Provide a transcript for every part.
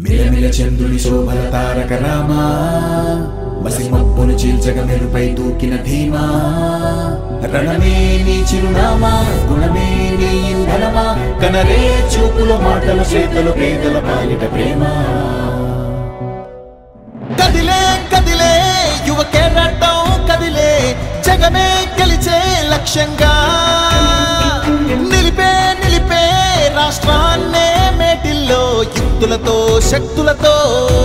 మిలమిల చంద్రుని శోభల తారక రామా మసిమప్పును చీల్చగ మెరుపై దూకిన ధీమా రణమే నీ చిరునామా గుణమే నీ ఇంధనమా కనరే చూపుల మాటల చేతలు పేదల పాలిట ప్రేమ కదిలే కదిలే యువ కెరటం కదిలే జగమే గెలిచే లక్ష్యంగా నిలిపే నిలిపే రాష్ట్రాన్నే మేటిల్లో యుక్తులతో శక్తులతో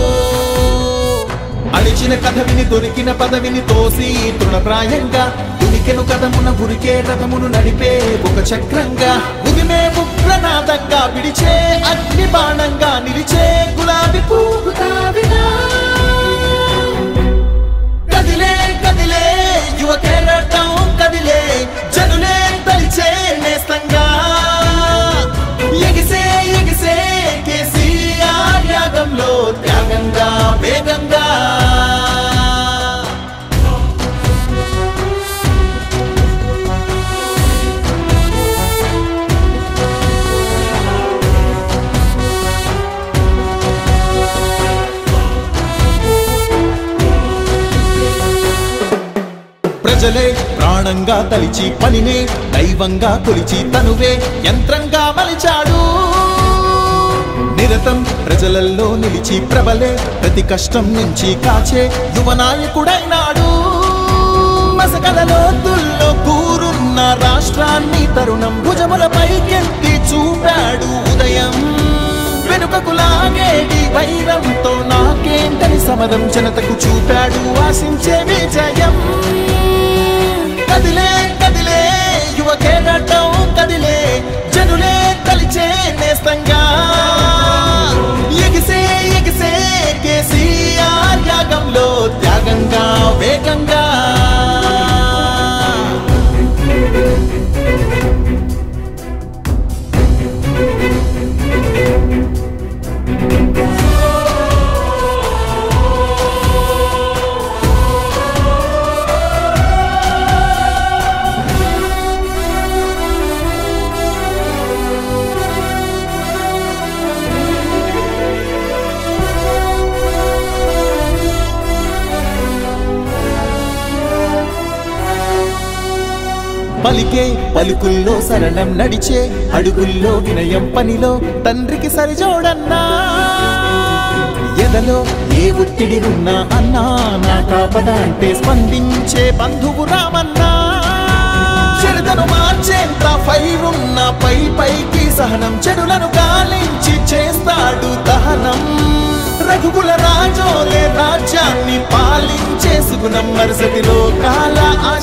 అడిచిన కథ విని దొరికిన పదవిని తోసి తృణప్రాయంగా ఉనికెను కథమున ఉరికే రథమును నడిపే ఒక చక్రంగా ఉదిమే ఉగ్రనాదంగా విడిచే అగ్ని బాణంగా నిలిచే గులాబీ పువ్వు తావినా కదిలే కదిలే యువ కెరటం కదిలే జనులే తలిచే నేస్తంగా ఎగిసే ఎగిసే కేసీఆర్ యాగంలో త్యాగంగా వేగంగా ప్రజలే ప్రాణంగా తలిచి పనినే దైవంగా కొలిచి తనువే యంత్రంగా మలిచాడు నిరతం ప్రజలల్లో నిలిచి ప్రబలే ప్రతి కష్టం నుంచి కాచే యువ నాయకుడైనాడు మసకల లోతుల్లో కూరున్న రాష్ట్రాన్ని తరుణం భుజములపైకెత్తి చూపాడు ఉదయం వెనుకకు లాగేడి వైరంతో నాకేంటని సమరం జనతకు చూపాడు ఆశించే విజయం కదిలే కదిలే యువ కేరటం కదిలే జనులే తలిచే నేస్తంగా ఎగిసే ఎగిసే కేసీఆర్ యాగంలో త్యాగంగా వేగంగా పలికే పలుకుల్లో సరళం నడిచే అడుగుల్లో వినయం పనిలో తండ్రికి సరిజోడన్నా ఎదలో ఏ ఒత్తిడి ఉన్నా అన్నా నా కాపద అంటే స్పందించే బంధువు రామన్నా చెడుదను మార్చేంత ఫైరున్న పై పైకి సహనం చెడులను గాలించి చేస్తాడు దహనం రఘుకుల రాజోలే రాజ్యాన్ని పాలించే సుగుణం మరుసటి లోకాల